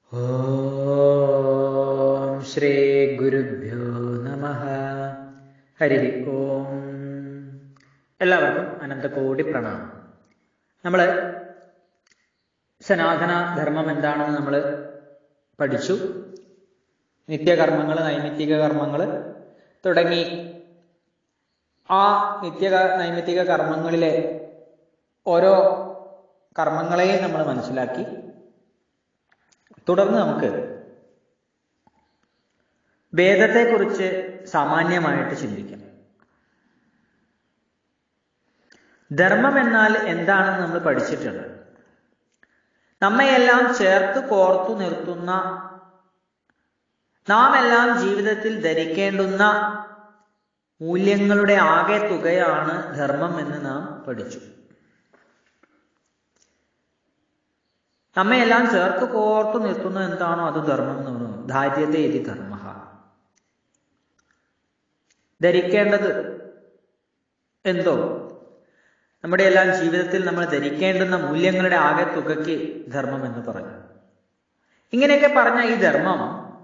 ഓം ശ്രീ ഗുരുഭ്യോ നമ ഹരി ഓം എല്ലാവർക്കും അനന്തകോടി പ്രണാമം നമ്മൾ സനാതന ധർമ്മം എന്താണെന്ന് നമ്മൾ പഠിച്ചു നിത്യകർമ്മങ്ങൾ നൈമിത്തിക കർമ്മങ്ങൾ തുടങ്ങി ആ നിത്യ നൈമിത്തിക കർമ്മങ്ങളിലെ ഓരോ കർമ്മങ്ങളെയും നമ്മൾ മനസ്സിലാക്കി തുടർന്ന് നമുക്ക് വേദത്തെക്കുറിച്ച് സാമാന്യമായിട്ട് ചിന്തിക്കാം ധർമ്മം എന്നാൽ എന്താണെന്ന് നമ്മൾ പഠിച്ചിട്ടുണ്ട് നമ്മയെല്ലാം ചേർത്ത് കോർത്തു നിർത്തുന്ന നാം എല്ലാം ജീവിതത്തിൽ ധരിക്കേണ്ടുന്ന മൂല്യങ്ങളുടെ ആകെ തുകയാണ് ധർമ്മം എന്ന് നാം പഠിച്ചു നമ്മയെല്ലാം ചേർത്ത് കോർത്തു നിർത്തുന്നത് എന്താണോ അത് ധർമ്മം എന്ന് പറയുന്നത് ധാര്യത്തെ ഇതി ധർമ്മ ധരിക്കേണ്ടത് എന്തോ നമ്മുടെ എല്ലാം ജീവിതത്തിൽ നമ്മൾ ധരിക്കേണ്ടുന്ന മൂല്യങ്ങളുടെ ആകെ തുകയ്ക്ക് ധർമ്മം എന്ന് പറഞ്ഞു ഇങ്ങനെയൊക്കെ പറഞ്ഞ ഈ ധർമ്മം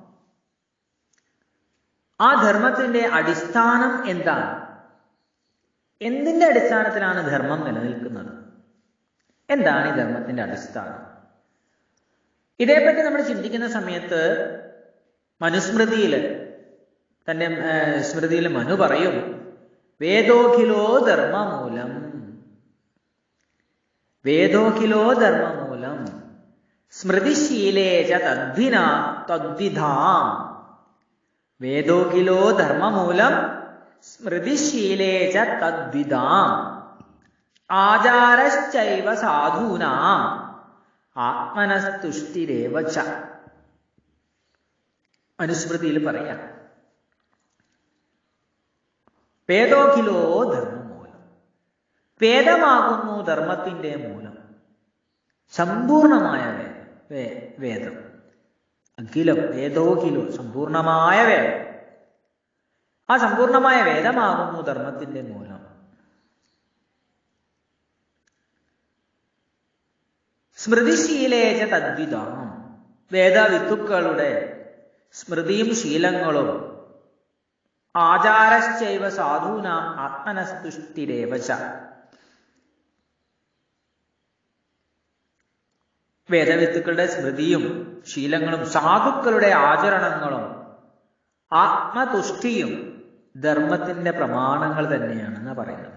ആ ധർമ്മത്തിന്റെ അടിസ്ഥാനം എന്താണ് എന്തിന്റെ അടിസ്ഥാനത്തിലാണ് ധർമ്മം നിലനിൽക്കുന്നത് എന്താണ് ഈ ധർമ്മത്തിന്റെ അടിസ്ഥാനം ഇതേപ്പറ്റി നമ്മൾ ചിന്തിക്കുന്ന സമയത്ത് മനുസ്മൃതിയിൽ തന്റെ സ്മൃതിയിൽ മനു പറയും വേദോഖിലോ ധർമ്മമൂലം വേദോഖിലോ ധർമ്മമൂലം സ്മൃതിശീലേച തദ്വിന തദ്വിധാം വേദോഖിലോ ധർമ്മമൂലം സ്മൃതിശീലേച തദ്വിധാം ആചാരശ്ചൈവ സാധൂനാം ആത്മനസ്തുഷ്ടിരേവച്ച അനുസ്മൃതിയിൽ പറയാം വേദോഖിലോ ധർമ്മമൂലം വേദമാകുന്നു ധർമ്മത്തിന്റെ മൂലം സമ്പൂർണമായ വേദം അഖിലം വേദോഖിലോ സമ്പൂർണമായ വേദം ആ സമ്പൂർണമായ വേദമാകുന്നു ധർമ്മത്തിന്റെ മൂലം സ്മൃതിശീലേച തദ്വിധാം വേദവിത്തുക്കളുടെ സ്മൃതിയും ശീലങ്ങളും ആചാരശ്ചൈവ സാധൂനാം ആത്മനസ്തുഷ്ടിരേവച വേദവിത്തുക്കളുടെ സ്മൃതിയും ശീലങ്ങളും സാധുക്കളുടെ ആചരണങ്ങളും ആത്മതുഷ്ടിയും ധർമ്മത്തിന്റെ പ്രമാണങ്ങൾ തന്നെയാണെന്ന് പറയുന്നത്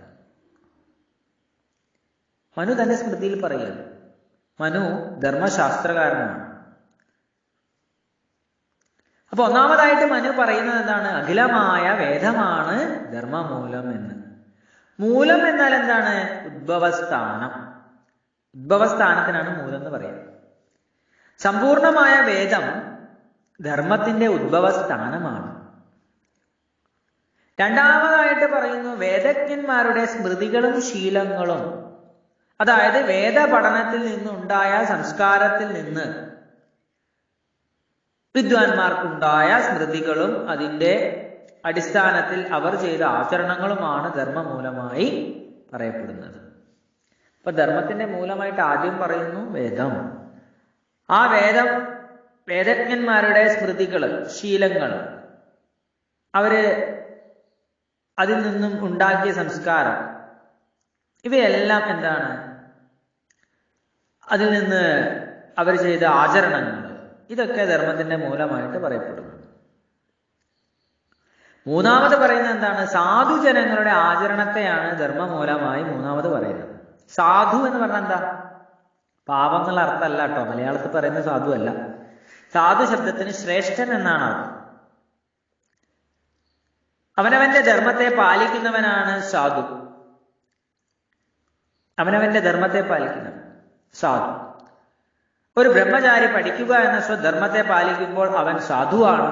മനു തന്നെ സ്മൃതിയിൽ പറയുന്നു മനു ധർമ്മശാസ്ത്രകാരനാണ് അപ്പൊ ഒന്നാമതായിട്ട് മനു പറയുന്നത് എന്താണ് അഖിലമായ വേദമാണ് ധർമ്മമൂലം എന്ന് മൂലം എന്നാൽ എന്താണ് ഉദ്ഭവസ്ഥാനം ഉദ്ഭവസ്ഥാനത്തിനാണ് മൂലം എന്ന് പറയുന്നത് സമ്പൂർണമായ വേദം ധർമ്മത്തിന്റെ ഉദ്ഭവസ്ഥാനമാണ് രണ്ടാമതായിട്ട് പറയുന്നു വേദജ്ഞന്മാരുടെ സ്മൃതികളും ശീലങ്ങളും അതായത് വേദപഠനത്തിൽ നിന്നുണ്ടായ സംസ്കാരത്തിൽ നിന്ന് വിദ്വാൻമാർക്കുണ്ടായ സ്മൃതികളും അതിൻ്റെ അടിസ്ഥാനത്തിൽ അവർ ചെയ്ത ആചരണങ്ങളുമാണ് ധർമ്മമൂലമായി പറയപ്പെടുന്നത് അപ്പൊ ധർമ്മത്തിന്റെ മൂലമായിട്ട് ആദ്യം പറയുന്നു വേദം ആ വേദം വേദജ്ഞന്മാരുടെ സ്മൃതികൾ ശീലങ്ങൾ അവര് അതിൽ നിന്നും ഉണ്ടാക്കിയ സംസ്കാരം ഇവയെല്ലാം എന്താണ് അതിൽ നിന്ന് അവർ ചെയ്ത ആചരണങ്ങൾ ഇതൊക്കെ ധർമ്മത്തിന്റെ മൂലമായിട്ട് പറയപ്പെടുന്നു മൂന്നാമത് പറയുന്നത് എന്താണ് സാധുജനങ്ങളുടെ ആചരണത്തെയാണ് ധർമ്മമൂലമായി മൂന്നാമത് പറയുന്നത് സാധു എന്ന് പറഞ്ഞാൽ എന്താ പാപം എന്നുള്ള അർത്ഥമല്ല കേട്ടോ മലയാളത്തിൽ പറയുന്ന സാധു അല്ല സാധു ശബ്ദത്തിന് ശ്രേഷ്ഠൻ എന്നാണ് അർത്ഥം അവനവന്റെ ധർമ്മത്തെ പാലിക്കുന്നവനാണ് സാധു അവനവന്റെ ധർമ്മത്തെ പാലിക്കുന്നവൻ സാധു ഒരു ബ്രഹ്മചാരി പഠിക്കുക എന്ന സ്വധർമ്മത്തെ പാലിക്കുമ്പോൾ അവൻ സാധുവാണ്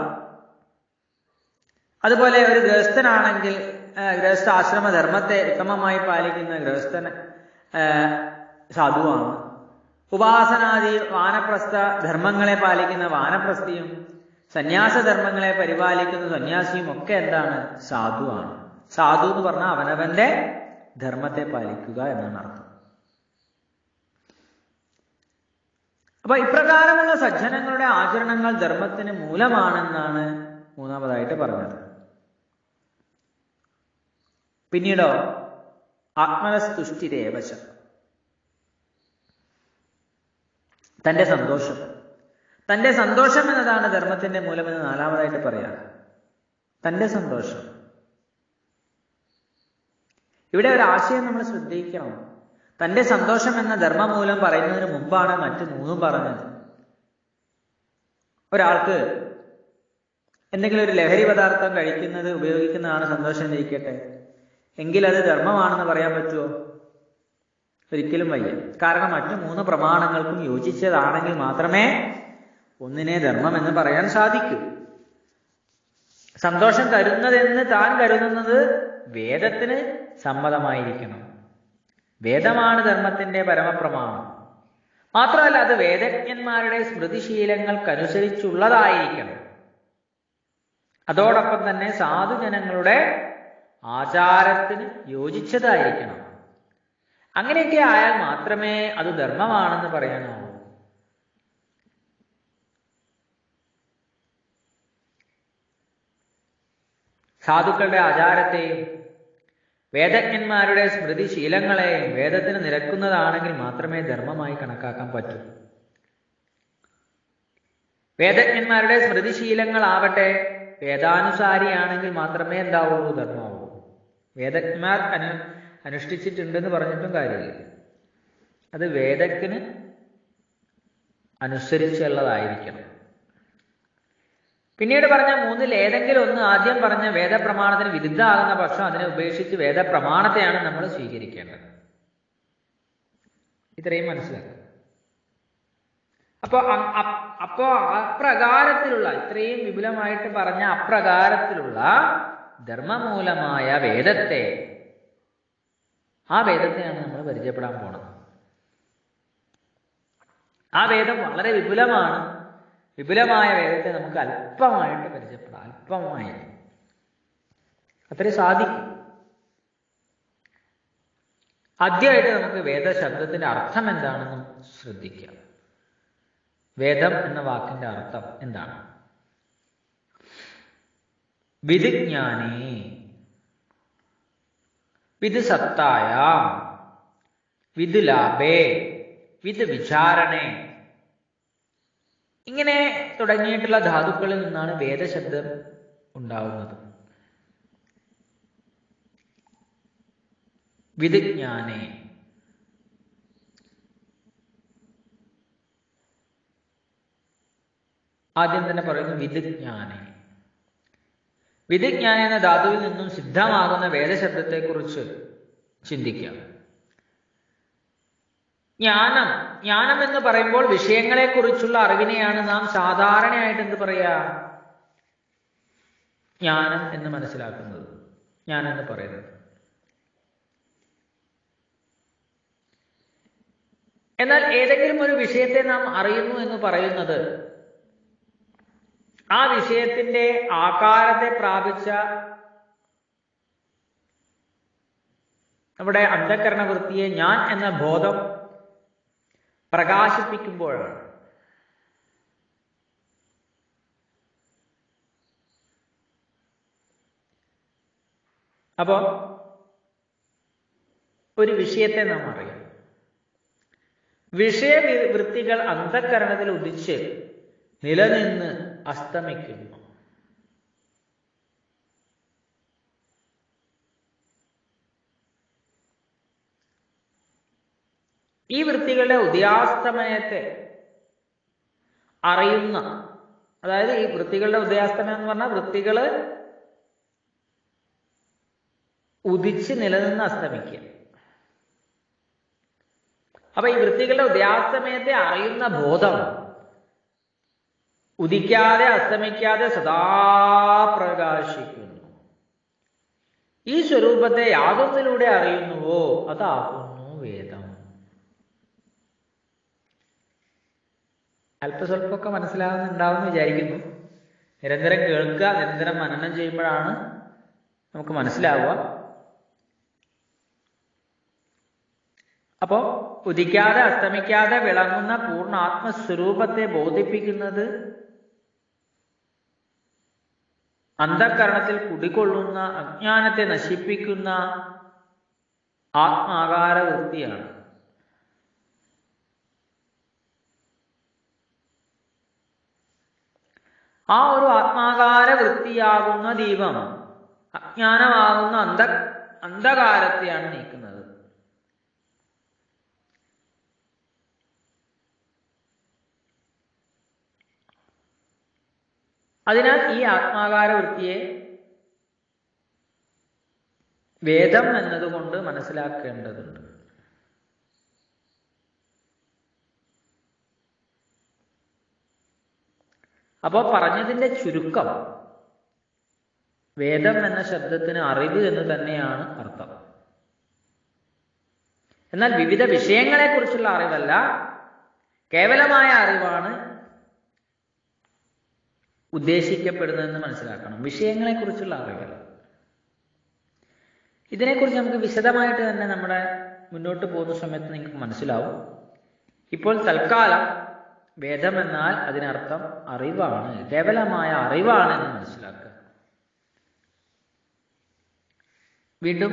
അതുപോലെ ഒരു ഗൃഹസ്ഥനാണെങ്കിൽ ഗൃഹസ്ഥാശ്രമ ധർമ്മത്തെ ഉത്തമമായി പാലിക്കുന്ന ഗൃഹസ്ഥന് സാധുവാണ് ഉപാസനാദി വാനപ്രസ്ഥ ധർമ്മങ്ങളെ പാലിക്കുന്ന വാനപ്രസ്ഥിയും സന്യാസധർമ്മങ്ങളെ പരിപാലിക്കുന്ന സന്യാസിയും ഒക്കെ എന്താണ് സാധുവാണ് സാധു എന്ന് പറഞ്ഞാൽ അവനവന്റെ ധർമ്മത്തെ പാലിക്കുക എന്നാണ് അർത്ഥം അപ്പൊ ഇപ്രകാരമുള്ള സജ്ജനങ്ങളുടെ ആചരണങ്ങൾ ധർമ്മത്തിന് മൂലമാണെന്നാണ് മൂന്നാമതായിട്ട് പറഞ്ഞത് പിന്നീടോ ആത്മനസ്തുഷ്ടിരേവശ തന്റെ സന്തോഷം തന്റെ സന്തോഷം എന്നതാണ് ധർമ്മത്തിന്റെ മൂലമെന്ന് നാലാമതായിട്ട് പറയാം തന്റെ സന്തോഷം ഇവിടെ ഒരു ആശയം നമ്മൾ ശ്രദ്ധിക്കണം തന്റെ സന്തോഷം എന്ന ധർമ്മമൂലം പറയുന്നതിന് മുമ്പാണ് മറ്റു മൂന്നും പറഞ്ഞത് ഒരാൾക്ക് എന്തെങ്കിലും ഒരു ലഹരി പദാർത്ഥം കഴിക്കുന്നത് ഉപയോഗിക്കുന്നതാണ് സന്തോഷം എന്നിരിക്കട്ടെ എങ്കിൽ അത് ധർമ്മമാണെന്ന് പറയാൻ പറ്റുമോ ഒരിക്കലും വയ്യ കാരണം മറ്റു മൂന്ന് പ്രമാണങ്ങൾക്കും യോജിച്ചതാണെങ്കിൽ മാത്രമേ ഒന്നിനെ ധർമ്മം എന്ന് പറയാൻ സാധിക്കൂ സന്തോഷം തരുന്നതെന്ന് താൻ കരുതുന്നത് വേദത്തിന് സമ്മതമായിരിക്കണം വേദമാണ് ധർമ്മത്തിന്റെ പരമപ്രമാണം മാത്രമല്ല അത് വേദജ്ഞന്മാരുടെ സ്മൃതിശീലങ്ങൾക്കനുസരിച്ചുള്ളതായിരിക്കണം അതോടൊപ്പം തന്നെ സാധുജനങ്ങളുടെ ആചാരത്തിന് യോജിച്ചതായിരിക്കണം അങ്ങനെയൊക്കെ ആയാൽ മാത്രമേ അത് ധർമ്മമാണെന്ന് പറയാനാവൂ സാധുക്കളുടെ ആചാരത്തെയും വേദജ്ഞന്മാരുടെ സ്മൃതിശീലങ്ങളെയും വേദത്തിന് നിരക്കുന്നതാണെങ്കിൽ മാത്രമേ ധർമ്മമായി കണക്കാക്കാൻ പറ്റൂ വേദജ്ഞന്മാരുടെ സ്മൃതിശീലങ്ങളാവട്ടെ വേദാനുസാരിയാണെങ്കിൽ മാത്രമേ എന്താവുള്ളൂ ധർമ്മമാവൂ വേദജ്ഞന്മാർ അനു അനുഷ്ഠിച്ചിട്ടുണ്ടെന്ന് പറഞ്ഞിട്ടും കാര്യമില്ല അത് വേദത്തിന് അനുസരിച്ചുള്ളതായിരിക്കണം പിന്നീട് പറഞ്ഞ മൂന്നിൽ ഏതെങ്കിലും ഒന്ന് ആദ്യം പറഞ്ഞ വേദപ്രമാണത്തിന് വിരുദ്ധമാകുന്ന പക്ഷം അതിനെ ഉപേക്ഷിച്ച് വേദപ്രമാണത്തെയാണ് നമ്മൾ സ്വീകരിക്കേണ്ടത് ഇത്രയും മനസ്സിലാക്കുക അപ്പോ അ- അ- അപ്പോ അപ്രകാരത്തിലുള്ള ഇത്രയും വിപുലമായിട്ട് പറഞ്ഞ അപ്രകാരത്തിലുള്ള ധർമ്മമൂലമായ വേദത്തെ ആ വേദത്തെയാണ് നമ്മൾ പരിചയപ്പെടാൻ പോണത് ആ വേദം വളരെ വിപുലമാണ് വിപുലമായ വേദത്തെ നമുക്ക് അല്പമായിട്ട് പരിചയപ്പെടാം അല്പമായി അത്രേ സാധിക്കും ആദ്യമായിട്ട് നമുക്ക് വേദശബ്ദത്തിന്റെ അർത്ഥം എന്താണെന്ന് ശ്രദ്ധിക്കാം വേദം എന്ന വാക്കിന്റെ അർത്ഥം എന്താണ് വിധിജ്ഞാനേ വിധ് സത്തായാം വിധ് ലാഭേ വിധ് വിചാരണേ ഇങ്ങനെ തുടങ്ങിയിട്ടുള്ള ധാതുക്കളിൽ നിന്നാണ് വേദശബ്ദം ഉണ്ടാവുന്നത് വിധിജ്ഞാനേ ആദ്യം തന്നെ പറയുന്നു വിധിജ്ഞാനേ വിധിജ്ഞാന എന്ന ധാതുവിൽ നിന്നും സിദ്ധമാകുന്ന വേദശബ്ദത്തെക്കുറിച്ച് ചിന്തിക്കാം ജ്ഞാനം ജ്ഞാനം എന്ന് പറയുമ്പോൾ വിഷയങ്ങളെക്കുറിച്ചുള്ള അറിവിനെയാണ് നാം സാധാരണയായിട്ട് എന്ത് പറയാ ജ്ഞാനം എന്ന് മനസ്സിലാക്കുന്നത് ജ്ഞാനം എന്ന് പറയുന്നത് എന്നാൽ ഏതെങ്കിലും ഒരു വിഷയത്തെ നാം അറിയുന്നു എന്ന് പറയുന്നത് ആ വിഷയത്തിന്റെ ആകാരത്തെ പ്രാപിച്ച നമ്മുടെ അന്ധകരണ വൃത്തിയെ ഞാൻ എന്ന ബോധം പ്രകാശിപ്പിക്കുമ്പോഴാണ് അപ്പോ ഒരു വിഷയത്തെ നാം അറിയാം വിഷയവൃത്തികൾ അന്ധകരണത്തിൽ ഉദിച്ച് നിലനിന്ന് അസ്തമിക്കുന്നു ഈ വൃത്തികളുടെ ഉദയാസ്തമയത്തെ അറിയുന്ന അതായത് ഈ വൃത്തികളുടെ ഉദയാസ്തമയം എന്ന് പറഞ്ഞാൽ വൃത്തികള് ഉദിച്ച് നിലനിന്ന് അസ്തമിക്കുക അപ്പൊ ഈ വൃത്തികളുടെ ഉദയാസ്തമയത്തെ അറിയുന്ന ബോധം ഉദിക്കാതെ അസ്തമിക്കാതെ സദാ പ്രകാശിക്കുന്നു ഈ സ്വരൂപത്തെ യാതൊന്നിലൂടെ അറിയുന്നുവോ അതാകുന്നു വേദം അല്പസ്വല്പമൊക്കെ മനസ്സിലാകുന്നുണ്ടാവുമെന്ന് വിചാരിക്കുന്നു നിരന്തരം കേൾക്കുക നിരന്തരം മനനം ചെയ്യുമ്പോഴാണ് നമുക്ക് മനസ്സിലാവുക അപ്പോ ഉദിക്കാതെ അസ്തമിക്കാതെ വിളങ്ങുന്ന പൂർണ്ണ ആത്മസ്വരൂപത്തെ ബോധിപ്പിക്കുന്നത് അന്ധകരണത്തിൽ കുടികൊള്ളുന്ന അജ്ഞാനത്തെ നശിപ്പിക്കുന്ന ആത്മാകാര വൃത്തിയാണ് ആ ഒരു ആത്മാകാര വൃത്തിയാകുന്ന ദീപം അജ്ഞാനമാകുന്ന അന്ധ അന്ധകാരത്തെയാണ് നീക്കുന്നത് അതിനാൽ ഈ ആത്മാകാര വൃത്തിയെ വേദം എന്നതുകൊണ്ട് മനസ്സിലാക്കേണ്ടതുണ്ട് അപ്പോൾ പറഞ്ഞതിന്റെ ചുരുക്കം വേദം എന്ന ശബ്ദത്തിന് അറിവ് എന്ന് തന്നെയാണ് അർത്ഥം എന്നാൽ വിവിധ വിഷയങ്ങളെക്കുറിച്ചുള്ള അറിവല്ല കേവലമായ അറിവാണ് ഉദ്ദേശിക്കപ്പെടുന്നതെന്ന് മനസ്സിലാക്കണം വിഷയങ്ങളെക്കുറിച്ചുള്ള അറിവല്ല ഇതിനെക്കുറിച്ച് നമുക്ക് വിശദമായിട്ട് തന്നെ നമ്മുടെ മുന്നോട്ട് പോകുന്ന സമയത്ത് നിങ്ങൾക്ക് മനസ്സിലാവും ഇപ്പോൾ തൽക്കാലം വേദമെന്നാൽ അതിനർത്ഥം അറിവാണ് കേവലമായ അറിവാണ് എന്ന് മനസ്സിലാക്കുക വീണ്ടും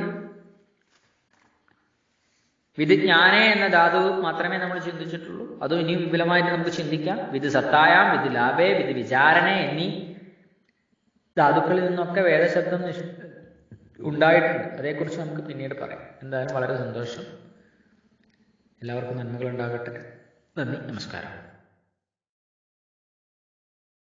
വിധിജ്ഞാനേ എന്ന ധാതു മാത്രമേ നമ്മൾ ചിന്തിച്ചിട്ടുള്ളൂ അതും ഇനിയും വിപുലമായിട്ട് നമുക്ക് ചിന്തിക്കാം വിധി സത്തായാം വിധി ലാഭേ വിധി വിചാരണേ എന്നീ ധാതുക്കളിൽ നിന്നൊക്കെ വേദശബ്ദം നിഷ് ഉണ്ടായിട്ടുണ്ട് അതേക്കുറിച്ച് നമുക്ക് പിന്നീട് പറയാം എന്തായാലും വളരെ സന്തോഷം എല്ലാവർക്കും നന്മകൾ ഉണ്ടാകട്ടെ നന്ദി നമസ്കാരം